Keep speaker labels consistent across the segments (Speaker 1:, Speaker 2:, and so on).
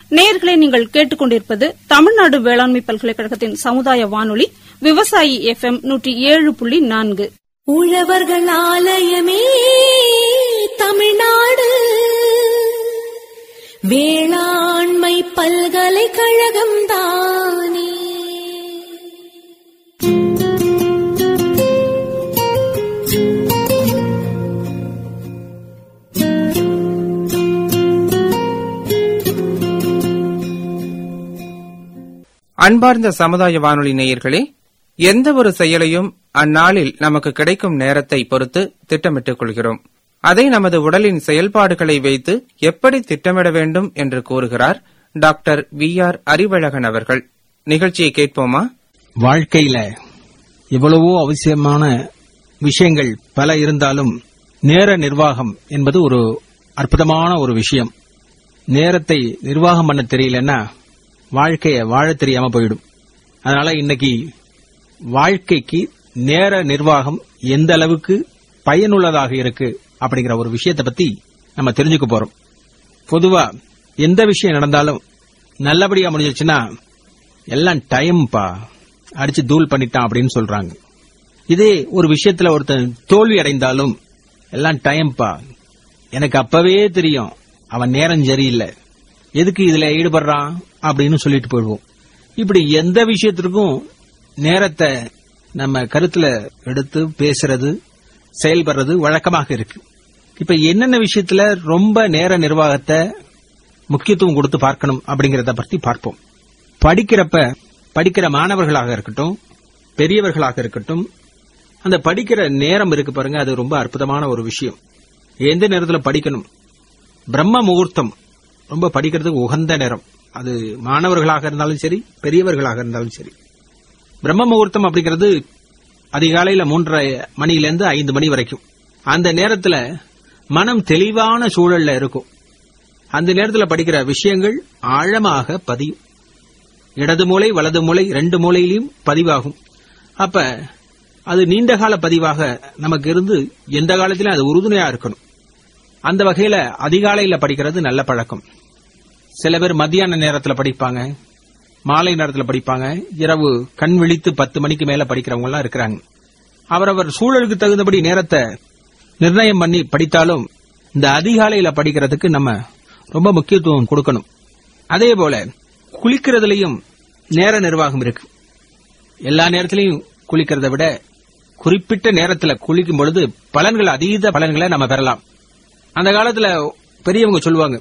Speaker 1: நேயர்களே நீங்கள் கேட்டுக்கொண்டிருப்பது தமிழ்நாடு வேளாண்மை பல்கலைக்கழகத்தின் சமுதாய வானொலி விவசாயி எஃப் எம் நூற்றி ஏழு புள்ளி நான்கு
Speaker 2: உழவர்கள் ஆலயமே தமிழ்நாடு வேளாண்மை பல்கலைக்கழகம் தானே
Speaker 3: அன்பார்ந்த சமுதாய வானொலி நேயர்களே எந்த ஒரு செயலையும் அந்நாளில் நமக்கு கிடைக்கும் நேரத்தை பொறுத்து திட்டமிட்டுக் கொள்கிறோம் அதை நமது உடலின் செயல்பாடுகளை வைத்து எப்படி திட்டமிட வேண்டும் என்று கூறுகிறார் டாக்டர் வி ஆர் அறிவழகன் அவர்கள் நிகழ்ச்சியை கேட்போமா
Speaker 4: வாழ்க்கையில எவ்வளவோ அவசியமான விஷயங்கள் பல இருந்தாலும் நேர நிர்வாகம் என்பது ஒரு அற்புதமான ஒரு விஷயம் நேரத்தை நிர்வாகம் பண்ண தெரியலன்னா வாழ்க்கைய வாழ தெரியாம போயிடும் அதனால இன்னைக்கு வாழ்க்கைக்கு நேர நிர்வாகம் எந்த அளவுக்கு பயனுள்ளதாக இருக்கு அப்படிங்கிற ஒரு விஷயத்தை பத்தி நம்ம தெரிஞ்சுக்க போறோம் பொதுவா எந்த விஷயம் நடந்தாலும் நல்லபடியா முடிஞ்சிச்சுன்னா எல்லாம் டைம்பா அடிச்சு தூள் பண்ணிட்டான் அப்படின்னு சொல்றாங்க இதே ஒரு விஷயத்துல ஒருத்தன் தோல்வி அடைந்தாலும் எல்லாம் டைம்பா எனக்கு அப்பவே தெரியும் அவன் நேரம் சரியில்லை எதுக்கு இதுல ஈடுபடுறான் அப்படின்னு சொல்லிட்டு போயிடுவோம் இப்படி எந்த விஷயத்திற்கும் நேரத்தை நம்ம கருத்துல எடுத்து பேசுறது செயல்படுறது வழக்கமாக இருக்கு இப்ப என்னென்ன விஷயத்துல ரொம்ப நேர நிர்வாகத்தை முக்கியத்துவம் கொடுத்து பார்க்கணும் அப்படிங்கறத பத்தி பார்ப்போம் படிக்கிறப்ப படிக்கிற மாணவர்களாக இருக்கட்டும் பெரியவர்களாக இருக்கட்டும் அந்த படிக்கிற நேரம் இருக்கு பாருங்க அது ரொம்ப அற்புதமான ஒரு விஷயம் எந்த நேரத்துல படிக்கணும் பிரம்ம முகூர்த்தம் ரொம்ப படிக்கிறதுக்கு உகந்த நேரம் அது மாணவர்களாக இருந்தாலும் சரி பெரியவர்களாக இருந்தாலும் சரி பிரம்ம முகூர்த்தம் அப்படிங்கிறது அதிகாலையில மூன்றரை மணியிலிருந்து ஐந்து மணி வரைக்கும் அந்த நேரத்துல மனம் தெளிவான சூழல்ல இருக்கும் அந்த நேரத்துல படிக்கிற விஷயங்கள் ஆழமாக பதியும் இடது மூளை வலது மூளை ரெண்டு மூலையிலையும் பதிவாகும் அப்ப அது நீண்ட கால பதிவாக நமக்கு இருந்து எந்த காலத்திலும் அது உறுதுணையா இருக்கணும் அந்த வகையில அதிகாலையில படிக்கிறது நல்ல பழக்கம் சில பேர் மத்தியான நேரத்துல படிப்பாங்க மாலை நேரத்துல படிப்பாங்க இரவு கண் விழித்து பத்து மணிக்கு மேல படிக்கிறவங்க எல்லாம் இருக்கிறாங்க அவரவர் சூழலுக்கு தகுந்தபடி நேரத்தை நிர்ணயம் பண்ணி படித்தாலும் இந்த அதிகாலையில படிக்கிறதுக்கு நம்ம ரொம்ப முக்கியத்துவம் கொடுக்கணும் அதே போல குளிக்கிறதுலயும் நேர நிர்வாகம் இருக்கு எல்லா நேரத்திலையும் குளிக்கிறத விட குறிப்பிட்ட நேரத்துல குளிக்கும் பொழுது பலன்கள் அதீத பலன்களை நம்ம பெறலாம் அந்த காலத்துல பெரியவங்க சொல்லுவாங்க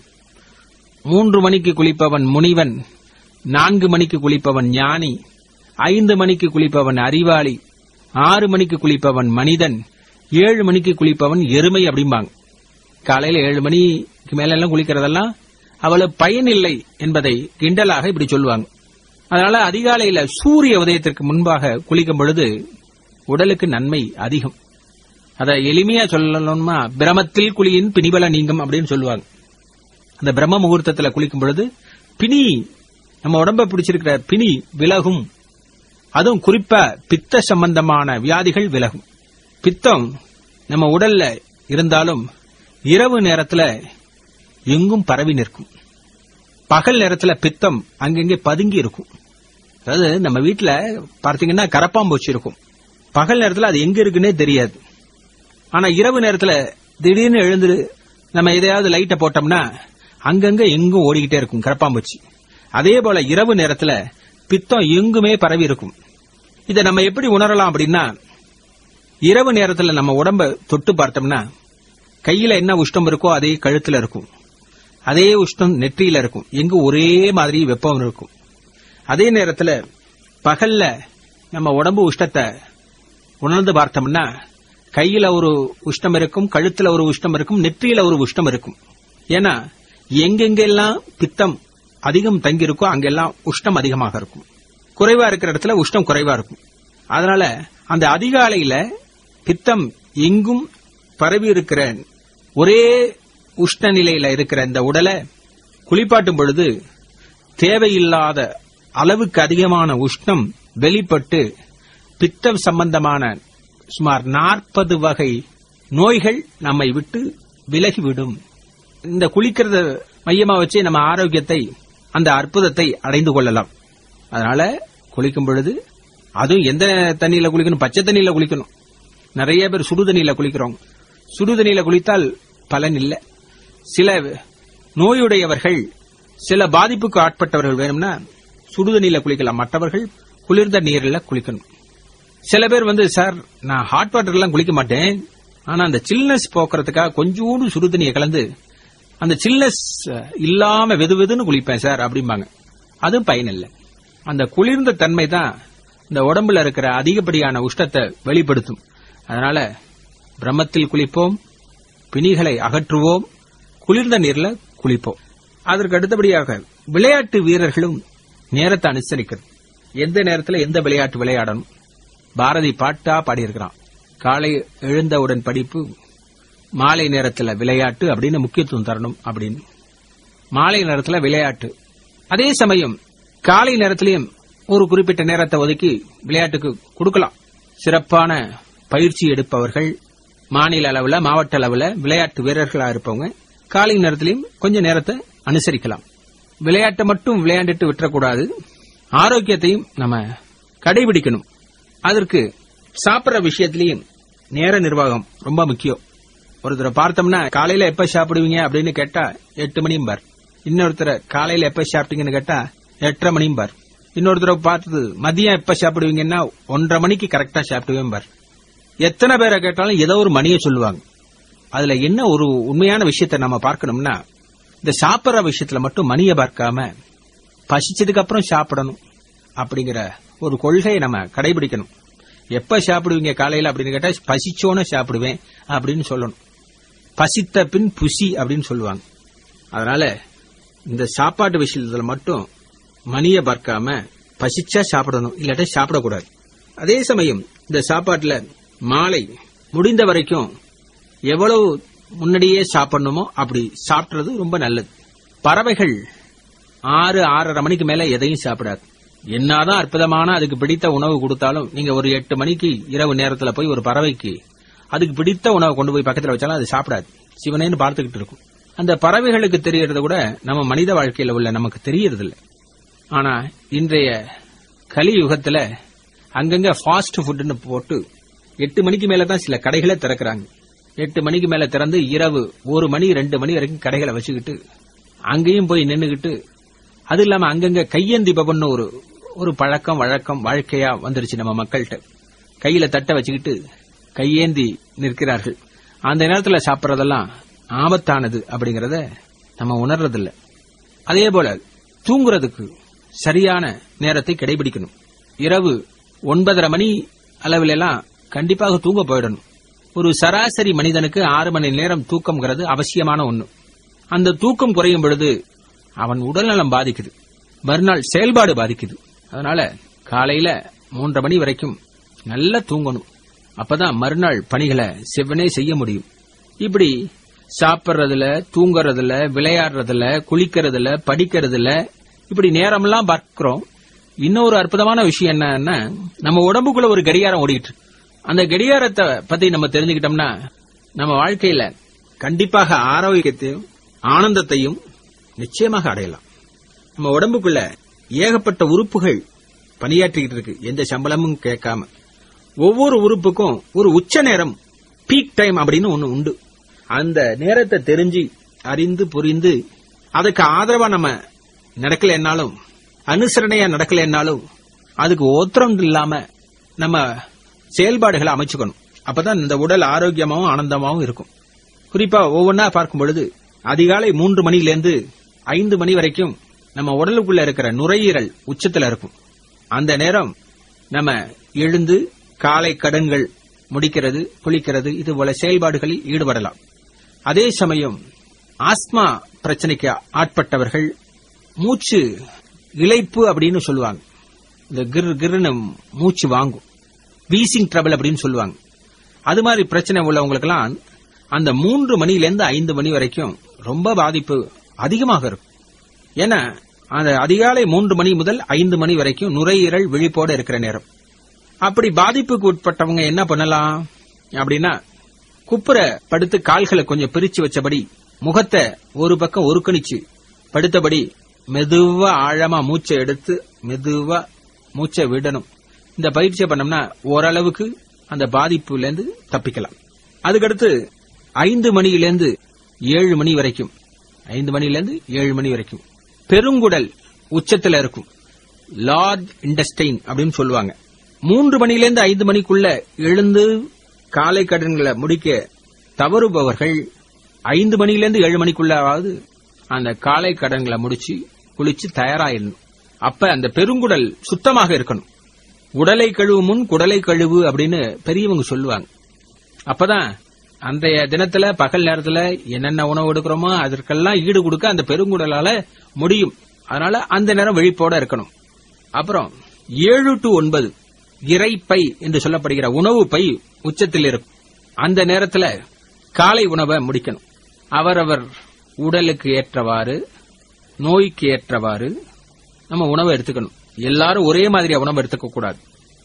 Speaker 4: மூன்று மணிக்கு குளிப்பவன் முனிவன் நான்கு மணிக்கு குளிப்பவன் ஞானி ஐந்து மணிக்கு குளிப்பவன் அறிவாளி ஆறு மணிக்கு குளிப்பவன் மனிதன் ஏழு மணிக்கு குளிப்பவன் எருமை அப்படிம்பாங்க காலையில ஏழு மணிக்கு மேல எல்லாம் குளிக்கிறதெல்லாம் அவ்வளவு பயனில்லை என்பதை கிண்டலாக இப்படி சொல்லுவாங்க அதனால அதிகாலையில சூரிய உதயத்திற்கு முன்பாக குளிக்கும் பொழுது உடலுக்கு நன்மை அதிகம் அத எளிமையா சொல்லணும்னா பிரமத்தில் குளியின் பிணிபல நீங்கும் அப்படின்னு சொல்லுவாங்க அந்த பிரம்ம முகூர்த்தத்துல குளிக்கும் பொழுது பிணி நம்ம உடம்ப பிடிச்சிருக்கிற பிணி விலகும் அதுவும் குறிப்பா பித்த சம்பந்தமான வியாதிகள் விலகும் பித்தம் நம்ம உடல்ல இருந்தாலும் இரவு நேரத்துல எங்கும் பரவி நிற்கும் பகல் நேரத்துல பித்தம் அங்கங்கே பதுங்கி இருக்கும் அதாவது நம்ம வீட்டுல பார்த்தீங்கன்னா கரப்பாம்பூச்சி இருக்கும் பகல் நேரத்துல அது எங்க இருக்குன்னே தெரியாது ஆனா இரவு நேரத்துல திடீர்னு எழுந்து நம்ம எதையாவது லைட்டை போட்டோம்னா அங்கங்க எங்கும் ஓடிக்கிட்டே இருக்கும் கரப்பாம்பூச்சி அதே போல இரவு நேரத்துல பித்தம் எங்குமே பரவி இருக்கும் இதை நம்ம எப்படி உணரலாம் அப்படின்னா இரவு நேரத்துல நம்ம உடம்ப தொட்டு பார்த்தோம்னா கையில என்ன உஷ்டம் இருக்கோ அதே கழுத்துல இருக்கும் அதே உஷ்டம் நெற்றியில இருக்கும் எங்கு ஒரே மாதிரி வெப்பம் இருக்கும் அதே நேரத்துல பகல்ல நம்ம உடம்பு உஷ்டத்தை உணர்ந்து பார்த்தோம்னா கையில ஒரு உஷ்டம் இருக்கும் கழுத்துல ஒரு உஷ்டம் இருக்கும் நெற்றியில ஒரு உஷ்டம் இருக்கும் ஏன்னா எங்கெங்கெல்லாம் பித்தம் அதிகம் தங்கி இருக்கோ அங்கெல்லாம் உஷ்டம் அதிகமாக இருக்கும் குறைவா இருக்கிற இடத்துல உஷ்டம் குறைவா இருக்கும் அதனால அந்த அதிகாலையில பித்தம் எங்கும் பரவி இருக்கிற ஒரே உஷ்ண நிலையில இருக்கிற இந்த உடலை குளிப்பாட்டும் பொழுது தேவையில்லாத அளவுக்கு அதிகமான உஷ்ணம் வெளிப்பட்டு பித்தம் சம்பந்தமான சுமார் நாற்பது வகை நோய்கள் நம்மை விட்டு விலகிவிடும் இந்த குளிக்கிறத மையமா வச்சு நம்ம ஆரோக்கியத்தை அந்த அற்புதத்தை அடைந்து கொள்ளலாம் அதனால குளிக்கும் பொழுது அதுவும் எந்த தண்ணியில குளிக்கணும் பச்சை தண்ணியில குளிக்கணும் நிறைய பேர் சுடு தண்ணியில குளிக்கிறோம் சுடு தண்ணியில குளித்தால் பலன் இல்லை சில நோயுடையவர்கள் சில பாதிப்புக்கு ஆட்பட்டவர்கள் வேணும்னா சுடு தண்ணியில குளிக்கலாம் மற்றவர்கள் குளிர்ந்த நீரில் குளிக்கணும் சில பேர் வந்து சார் நான் ஹாட் வாட்டர்லாம் குளிக்க மாட்டேன் ஆனா அந்த சில்னஸ் போக்குறதுக்காக கொஞ்சோண்டு சுடு தண்ணியை கலந்து அந்த சில்னஸ் இல்லாம வெது வெதுன்னு குளிப்பேன் சார் அப்படிம்பாங்க அதுவும் பயன் இல்லை அந்த குளிர்ந்த தன்மை தான் இந்த உடம்புல இருக்கிற அதிகப்படியான உஷ்ணத்தை வெளிப்படுத்தும் அதனால பிரம்மத்தில் குளிப்போம் பிணிகளை அகற்றுவோம் குளிர்ந்த நீர்ல குளிப்போம் அதற்கு அடுத்தபடியாக விளையாட்டு வீரர்களும் நேரத்தை அனுசரிக்கிறது எந்த நேரத்துல எந்த விளையாட்டு விளையாடணும் பாரதி பாட்டா பாடியிருக்கிறான் காலை எழுந்தவுடன் படிப்பு மாலை நேரத்துல விளையாட்டு அப்படின்னு முக்கியத்துவம் தரணும் அப்படின்னு மாலை நேரத்துல விளையாட்டு அதே சமயம் காலை நேரத்திலையும் ஒரு குறிப்பிட்ட நேரத்தை ஒதுக்கி விளையாட்டுக்கு கொடுக்கலாம் சிறப்பான பயிற்சி எடுப்பவர்கள் மாநில அளவுல மாவட்ட அளவுல விளையாட்டு வீரர்களா இருப்பவங்க காலை நேரத்திலையும் கொஞ்ச நேரத்தை அனுசரிக்கலாம் விளையாட்டை மட்டும் விளையாண்டுட்டு விட்டுறக்கூடாது ஆரோக்கியத்தையும் நம்ம கடைபிடிக்கணும் அதற்கு சாப்பிடுற விஷயத்திலையும் நேர நிர்வாகம் ரொம்ப முக்கியம் ஒருத்தரை பார்த்தோம்னா காலையில எப்ப சாப்பிடுவீங்க அப்படின்னு கேட்டா எட்டு மணியும் பார் இன்னொருத்தரை காலையில எப்ப சாப்பிட்டீங்கன்னு கேட்டா எட்டரை மணியும் பார் இன்னொருத்தரை பார்த்தது மதியம் எப்ப சாப்பிடுவீங்கன்னா ஒன்றரை மணிக்கு கரெக்டா சாப்பிடுவேன் பார் எத்தனை பேரை கேட்டாலும் ஏதோ ஒரு மணியை சொல்லுவாங்க அதுல என்ன ஒரு உண்மையான விஷயத்தை நம்ம பார்க்கணும்னா இந்த சாப்பிடுற விஷயத்துல மட்டும் மணியை பார்க்காம பசிச்சதுக்கு அப்புறம் சாப்பிடணும் அப்படிங்கிற ஒரு கொள்கையை நம்ம கடைபிடிக்கணும் எப்ப சாப்பிடுவீங்க காலையில அப்படின்னு கேட்டா பசிச்சோன்னு சாப்பிடுவேன் அப்படின்னு சொல்லணும் பசித்த பின் புசி அப்படின்னு சொல்லுவாங்க அதனால இந்த சாப்பாட்டு விஷயத்துல மட்டும் மணியை பார்க்காம பசிச்சா சாப்பிடணும் இல்லாட்டா சாப்பிடக்கூடாது அதே சமயம் இந்த சாப்பாட்டுல மாலை முடிந்த வரைக்கும் எவ்வளவு முன்னாடியே சாப்பிடணுமோ அப்படி சாப்பிடுறது ரொம்ப நல்லது பறவைகள் ஆறு ஆறரை மணிக்கு மேல எதையும் சாப்பிடாது என்னதான் அற்புதமான அதுக்கு பிடித்த உணவு கொடுத்தாலும் நீங்க ஒரு எட்டு மணிக்கு இரவு நேரத்துல போய் ஒரு பறவைக்கு அதுக்கு பிடித்த உணவை கொண்டு போய் பக்கத்துல வச்சாலும் அது சாப்பிடாது சிவனேன்னு பார்த்துக்கிட்டு இருக்கும் அந்த பறவைகளுக்கு தெரியறது கூட நம்ம மனித வாழ்க்கையில உள்ள நமக்கு தெரியறது இல்ல ஆனா இன்றைய கலியுகத்துல அங்கங்க ஃபாஸ்ட் ஃபுட்னு போட்டு எட்டு மணிக்கு மேல தான் சில கடைகளை திறக்கிறாங்க எட்டு மணிக்கு மேல திறந்து இரவு ஒரு மணி ரெண்டு மணி வரைக்கும் கடைகளை வச்சுக்கிட்டு அங்கேயும் போய் நின்னுகிட்டு அது இல்லாம அங்கங்க கையேந்தி பவன் ஒரு ஒரு பழக்கம் வழக்கம் வாழ்க்கையா வந்துருச்சு நம்ம மக்கள்கிட்ட கையில தட்டை வச்சுக்கிட்டு கையேந்தி நிற்கிறார்கள் அந்த நேரத்துல சாப்பிடறதெல்லாம் ஆபத்தானது அப்படிங்கறத நம்ம உணர்றதில்ல அதே போல தூங்குறதுக்கு சரியான நேரத்தை கடைபிடிக்கணும் இரவு ஒன்பதரை மணி அளவில் எல்லாம் கண்டிப்பாக தூங்க போயிடணும் ஒரு சராசரி மனிதனுக்கு ஆறு மணி நேரம் தூக்கம்ங்கிறது அவசியமான ஒண்ணு அந்த தூக்கம் குறையும் பொழுது அவன் உடல்நலம் பாதிக்குது மறுநாள் செயல்பாடு பாதிக்குது அதனால காலையில மூன்றரை மணி வரைக்கும் நல்லா தூங்கணும் அப்பதான் மறுநாள் பணிகளை செவ்வனே செய்ய முடியும் இப்படி சாப்பிடுறதுல தூங்குறதுல விளையாடுறதுல குளிக்கிறதுல படிக்கிறதுல இப்படி நேரம்லாம் பார்க்கிறோம் இன்னொரு அற்புதமான விஷயம் என்னன்னா நம்ம உடம்புக்குள்ள ஒரு கடிகாரம் ஓடிட்டு இருக்கு. அந்த கடிகாரத்தை பத்தி நம்ம தெரிஞ்சுக்கிட்டோம்னா நம்ம வாழ்க்கையில கண்டிப்பாக ஆரோக்கியத்தையும் ஆனந்தத்தையும் நிச்சயமாக அடையலாம் நம்ம உடம்புக்குள்ள ஏகப்பட்ட உறுப்புகள் பணியாற்றிக்கிட்டு இருக்கு எந்த சம்பளமும் கேட்காம ஒவ்வொரு உறுப்புக்கும் ஒரு உச்ச நேரம் பீக் டைம் அப்படின்னு ஒண்ணு உண்டு அந்த நேரத்தை தெரிஞ்சு அறிந்து புரிந்து அதுக்கு ஆதரவா நம்ம நடக்கலைன்னாலும் அனுசரணையா நடக்கலைன்னாலும் அதுக்கு ஓத்திரம் இல்லாம நம்ம செயல்பாடுகளை அமைச்சுக்கணும் அப்பதான் இந்த உடல் ஆரோக்கியமாவும் ஆனந்தமாவும் இருக்கும் குறிப்பா ஒவ்வொன்னா பார்க்கும் பொழுது அதிகாலை மூன்று மணியிலிருந்து ஐந்து மணி வரைக்கும் நம்ம உடலுக்குள்ள இருக்கிற நுரையீரல் உச்சத்துல இருக்கும் அந்த நேரம் நம்ம எழுந்து காலை கடன்கள் முடிக்கிறது குளிக்கிறது இது போல செயல்பாடுகளில் ஈடுபடலாம் அதே சமயம் ஆஸ்மா பிரச்சனைக்கு ஆட்பட்டவர்கள் மூச்சு இழைப்பு அப்படின்னு சொல்லுவாங்க இந்த கிர் கிர்னு மூச்சு வாங்கும் வீசிங் ட்ரபிள் அப்படின்னு சொல்லுவாங்க அது மாதிரி பிரச்சனை உள்ளவங்களுக்கெல்லாம் அந்த மூன்று மணியிலிருந்து ஐந்து மணி வரைக்கும் ரொம்ப பாதிப்பு அதிகமாக இருக்கும் ஏன்னா அந்த அதிகாலை மூன்று மணி முதல் ஐந்து மணி வரைக்கும் நுரையீரல் விழிப்போட இருக்கிற நேரம் அப்படி பாதிப்புக்கு உட்பட்டவங்க என்ன பண்ணலாம் அப்படின்னா குப்புற படுத்து கால்களை கொஞ்சம் பிரிச்சு வச்சபடி முகத்தை ஒரு பக்கம் ஒருக்கணிச்சு படுத்தபடி மெதுவா ஆழமா மூச்சை எடுத்து மெதுவா மூச்சை விடணும் இந்த பயிற்சியை பண்ணோம்னா ஓரளவுக்கு அந்த பாதிப்புல இருந்து தப்பிக்கலாம் அதுக்கடுத்து ஐந்து மணியிலிருந்து ஏழு மணி வரைக்கும் ஐந்து மணியிலிருந்து ஏழு மணி வரைக்கும் பெருங்குடல் உச்சத்துல இருக்கும் லார்ஜ் இண்டஸ்டைன் அப்படின்னு சொல்லுவாங்க மூன்று மணியிலிருந்து ஐந்து மணிக்குள்ள எழுந்து காலை கடன்களை முடிக்க தவறுபவர்கள் ஐந்து மணியிலிருந்து ஏழு மணிக்குள்ளாவது அந்த காலை கடன்களை முடிச்சு குளிச்சு தயாராயிடணும் அப்ப அந்த பெருங்குடல் சுத்தமாக இருக்கணும் உடலை கழுவு முன் குடலை கழுவு அப்படின்னு பெரியவங்க சொல்லுவாங்க அப்பதான் அன்றைய தினத்துல பகல் நேரத்துல என்னென்ன உணவு எடுக்கிறோமோ அதற்கெல்லாம் ஈடு கொடுக்க அந்த பெருங்குடலால முடியும் அதனால அந்த நேரம் விழிப்போட இருக்கணும் அப்புறம் ஏழு டு ஒன்பது இறைப்பை என்று சொல்லப்படுகிற உணவு பை உச்சத்தில் இருக்கும் அந்த நேரத்துல காலை உணவை முடிக்கணும் அவரவர் உடலுக்கு ஏற்றவாறு நோய்க்கு ஏற்றவாறு நம்ம உணவை எடுத்துக்கணும் எல்லாரும் ஒரே மாதிரி உணவு எடுத்துக்க கூடாது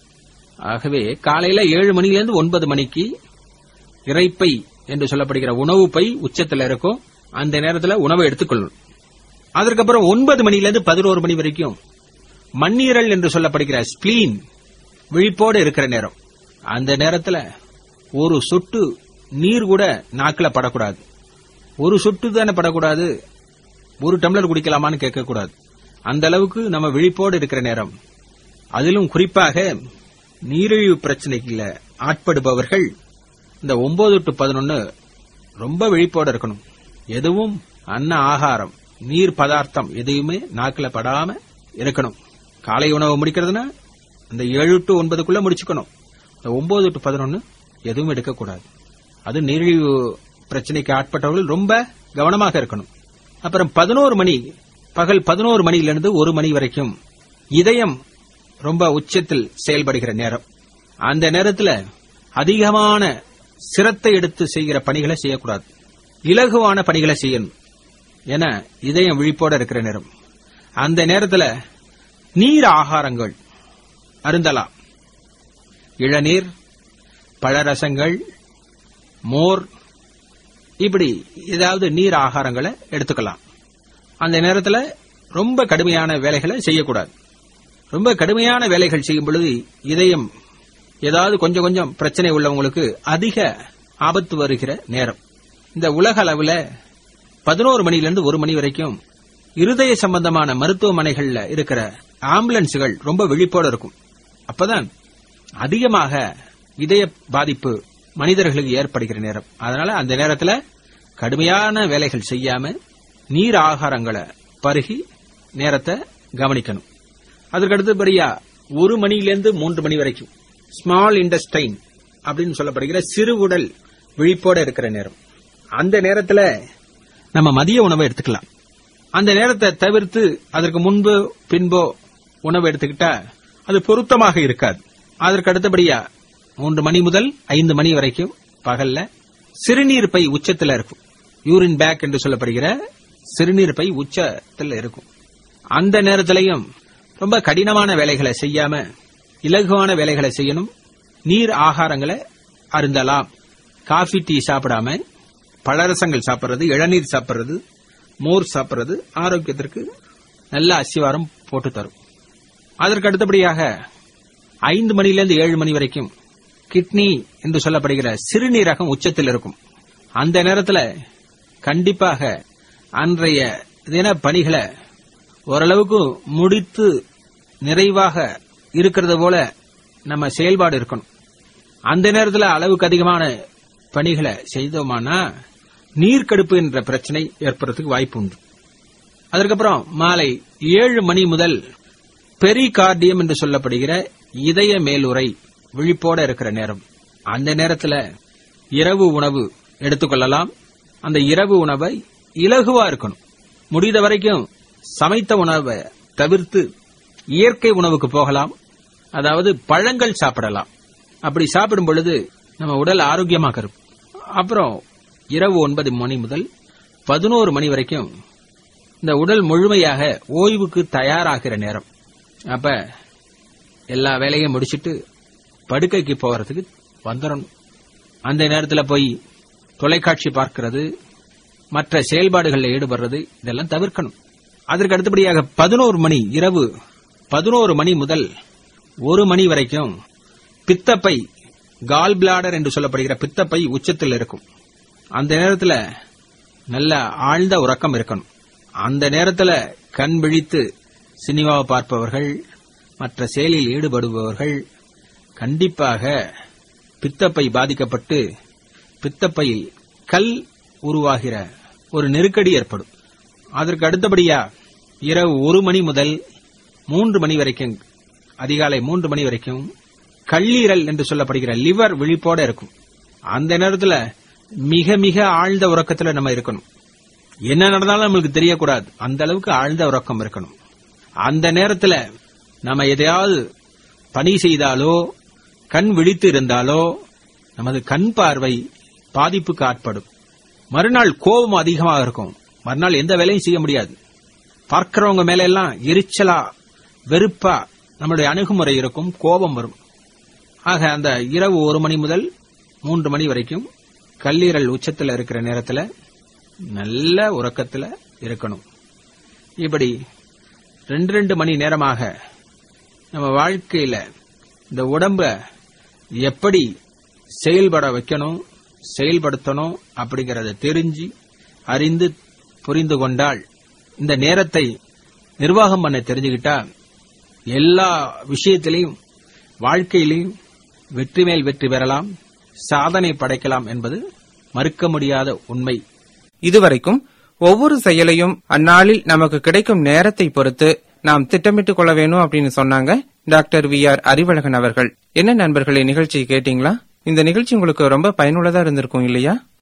Speaker 4: ஆகவே காலையில ஏழு மணிலிருந்து ஒன்பது மணிக்கு இறைப்பை என்று சொல்லப்படுகிற உணவு பை உச்சத்துல இருக்கும் அந்த நேரத்துல உணவை எடுத்துக்கொள்ளணும் அதற்கப்புறம் ஒன்பது மணிலிருந்து பதினோரு மணி வரைக்கும் மண்ணீரல் என்று சொல்லப்படுகிற ஸ்பிளீன் விழிப்போடு இருக்கிற நேரம் அந்த நேரத்துல ஒரு சொட்டு நீர் கூட நாக்குல படக்கூடாது ஒரு சொட்டு தானே படக்கூடாது ஒரு டம்ளர் குடிக்கலாமான்னு கேட்கக்கூடாது அந்த அளவுக்கு நம்ம விழிப்போடு இருக்கிற நேரம் அதிலும் குறிப்பாக நீரிழிவு பிரச்சனைக்குல ஆட்படுபவர்கள் இந்த ஒன்பது டு பதினொன்னு ரொம்ப விழிப்போடு இருக்கணும் எதுவும் அன்ன ஆகாரம் நீர் பதார்த்தம் எதையுமே நாக்குல படாம இருக்கணும் காலை உணவு முடிக்கிறதுனா இந்த ஏழு டு ஒன்பதுக்குள்ள முடிச்சுக்கணும் இந்த ஒன்பது டு பதினொன்னு எதுவும் எடுக்கக்கூடாது அது நீரிழிவு பிரச்சனைக்கு ஆட்பட்டவர்கள் ரொம்ப கவனமாக இருக்கணும் அப்புறம் பதினோரு மணி பகல் பதினோரு மணியிலிருந்து ஒரு மணி வரைக்கும் இதயம் ரொம்ப உச்சத்தில் செயல்படுகிற நேரம் அந்த நேரத்துல அதிகமான சிரத்தை எடுத்து செய்கிற பணிகளை செய்யக்கூடாது இலகுவான பணிகளை செய்யணும் என இதயம் விழிப்போட இருக்கிற நேரம் அந்த நேரத்துல நீர் ஆகாரங்கள் அருந்தலாம் இளநீர் பழரசங்கள் மோர் இப்படி ஏதாவது நீர் ஆகாரங்களை எடுத்துக்கலாம் அந்த நேரத்துல ரொம்ப கடுமையான வேலைகளை செய்யக்கூடாது ரொம்ப கடுமையான வேலைகள் செய்யும் பொழுது இதயம் ஏதாவது கொஞ்சம் கொஞ்சம் பிரச்சனை உள்ளவங்களுக்கு அதிக ஆபத்து வருகிற நேரம் இந்த உலக அளவுல பதினோரு மணிலிருந்து ஒரு மணி வரைக்கும் இருதய சம்பந்தமான மருத்துவமனைகள்ல இருக்கிற ஆம்புலன்ஸ்கள் ரொம்ப விழிப்போட இருக்கும் அப்பதான் அதிகமாக இதய பாதிப்பு மனிதர்களுக்கு ஏற்படுகிற நேரம் அதனால அந்த நேரத்துல கடுமையான வேலைகள் செய்யாம நீர் ஆகாரங்களை பருகி நேரத்தை கவனிக்கணும் அதற்கு அடுத்தபடியா ஒரு மணியிலிருந்து மூன்று மணி வரைக்கும் ஸ்மால் இண்டஸ்டைன் அப்படின்னு சொல்லப்படுகிற சிறு உடல் விழிப்போட இருக்கிற நேரம் அந்த நேரத்துல நம்ம மதிய உணவை எடுத்துக்கலாம் அந்த நேரத்தை தவிர்த்து அதற்கு முன்பு பின்போ உணவு எடுத்துக்கிட்டா அது பொருத்தமாக இருக்காது அதற்கு அடுத்தபடியா மூன்று மணி முதல் ஐந்து மணி வரைக்கும் பகல்ல சிறுநீர் பை உச்சத்துல இருக்கும் யூரின் பேக் என்று சொல்லப்படுகிற சிறுநீர் பை உச்சத்துல இருக்கும் அந்த நேரத்திலையும் ரொம்ப கடினமான வேலைகளை செய்யாம இலகுவான வேலைகளை செய்யணும் நீர் ஆகாரங்களை அருந்தலாம் காஃபி டீ சாப்பிடாம பழரசங்கள் சாப்பிடுறது இளநீர் சாப்பிடுறது மோர் சாப்பிடுறது ஆரோக்கியத்திற்கு நல்ல அசிவாரம் போட்டு தரும் அதற்கு அடுத்தபடியாக ஐந்து மணியிலிருந்து ஏழு மணி வரைக்கும் கிட்னி என்று சொல்லப்படுகிற சிறுநீரகம் உச்சத்தில் இருக்கும் அந்த நேரத்துல கண்டிப்பாக அன்றைய தின பணிகளை ஓரளவுக்கு முடித்து நிறைவாக இருக்கிறது போல நம்ம செயல்பாடு இருக்கணும் அந்த நேரத்துல அளவுக்கு அதிகமான பணிகளை செய்தோமானா நீர்க்கடுப்பு என்ற பிரச்சனை ஏற்படுறதுக்கு வாய்ப்பு உண்டு அதற்கப்புறம் மாலை ஏழு மணி முதல் பெரிகார்டியம் என்று சொல்லப்படுகிற இதய மேலுறை விழிப்போட இருக்கிற நேரம் அந்த நேரத்துல இரவு உணவு எடுத்துக்கொள்ளலாம் அந்த இரவு உணவை இலகுவா இருக்கணும் முடிந்த வரைக்கும் சமைத்த உணவை தவிர்த்து இயற்கை உணவுக்கு போகலாம் அதாவது பழங்கள் சாப்பிடலாம் அப்படி சாப்பிடும் பொழுது நம்ம உடல் ஆரோக்கியமாக இருக்கும் அப்புறம் இரவு ஒன்பது மணி முதல் பதினோரு மணி வரைக்கும் இந்த உடல் முழுமையாக ஓய்வுக்கு தயாராகிற நேரம் அப்ப எல்லா வேலையும் முடிச்சிட்டு படுக்கைக்கு போகிறதுக்கு வந்துடணும் அந்த நேரத்தில் போய் தொலைக்காட்சி பார்க்கிறது மற்ற செயல்பாடுகளில் ஈடுபடுறது இதெல்லாம் தவிர்க்கணும் அதற்கு அடுத்தபடியாக பதினோரு மணி இரவு பதினோரு மணி முதல் ஒரு மணி வரைக்கும் பித்தப்பை கால் பிளாடர் என்று சொல்லப்படுகிற பித்தப்பை உச்சத்தில் இருக்கும் அந்த நேரத்துல நல்ல ஆழ்ந்த உறக்கம் இருக்கணும் அந்த நேரத்துல கண் விழித்து சினிமாவை பார்ப்பவர்கள் மற்ற செயலில் ஈடுபடுபவர்கள் கண்டிப்பாக பித்தப்பை பாதிக்கப்பட்டு பித்தப்பையில் கல் உருவாகிற ஒரு நெருக்கடி ஏற்படும் அதற்கு அடுத்தபடியா இரவு ஒரு மணி முதல் மூன்று மணி வரைக்கும் அதிகாலை மூன்று மணி வரைக்கும் கல்லீரல் என்று சொல்லப்படுகிற லிவர் விழிப்போட இருக்கும் அந்த நேரத்துல மிக மிக ஆழ்ந்த உறக்கத்துல நம்ம இருக்கணும் என்ன நடந்தாலும் நம்மளுக்கு தெரியக்கூடாது அந்த அளவுக்கு ஆழ்ந்த உறக்கம் இருக்கணும் அந்த நேரத்துல நம்ம எதையாவது பணி செய்தாலோ கண் விழித்து இருந்தாலோ நமது கண் பார்வை பாதிப்புக்கு ஆட்படும் மறுநாள் கோபம் அதிகமாக இருக்கும் மறுநாள் எந்த வேலையும் செய்ய முடியாது பார்க்கிறவங்க மேல எல்லாம் எரிச்சலா வெறுப்பா நம்மளுடைய அணுகுமுறை இருக்கும் கோபம் வரும் ஆக அந்த இரவு ஒரு மணி முதல் மூன்று மணி வரைக்கும் கல்லீரல் உச்சத்துல இருக்கிற நேரத்துல நல்ல உறக்கத்துல இருக்கணும் இப்படி ரெண்டு ரெண்டு மணி நேரமாக நம்ம வாழ்க்கையில இந்த உடம்ப எப்படி செயல்பட வைக்கணும் செயல்படுத்தணும் அப்படிங்கறத தெரிஞ்சு அறிந்து புரிந்து கொண்டால் இந்த நேரத்தை நிர்வாகம் பண்ண தெரிஞ்சுக்கிட்டா எல்லா விஷயத்திலையும் வாழ்க்கையிலையும் வெற்றி மேல் வெற்றி பெறலாம் சாதனை படைக்கலாம் என்பது மறுக்க முடியாத உண்மை
Speaker 3: இதுவரைக்கும் ஒவ்வொரு செயலையும் அந்நாளில் நமக்கு கிடைக்கும் நேரத்தை பொறுத்து நாம் திட்டமிட்டுக் கொள்ள வேணும் அப்படின்னு சொன்னாங்க டாக்டர் வி ஆர் அறிவழகன் அவர்கள் என்ன நண்பர்களே நிகழ்ச்சியை கேட்டீங்களா இந்த நிகழ்ச்சி உங்களுக்கு ரொம்ப பயனுள்ளதா இருந்திருக்கும் இல்லையா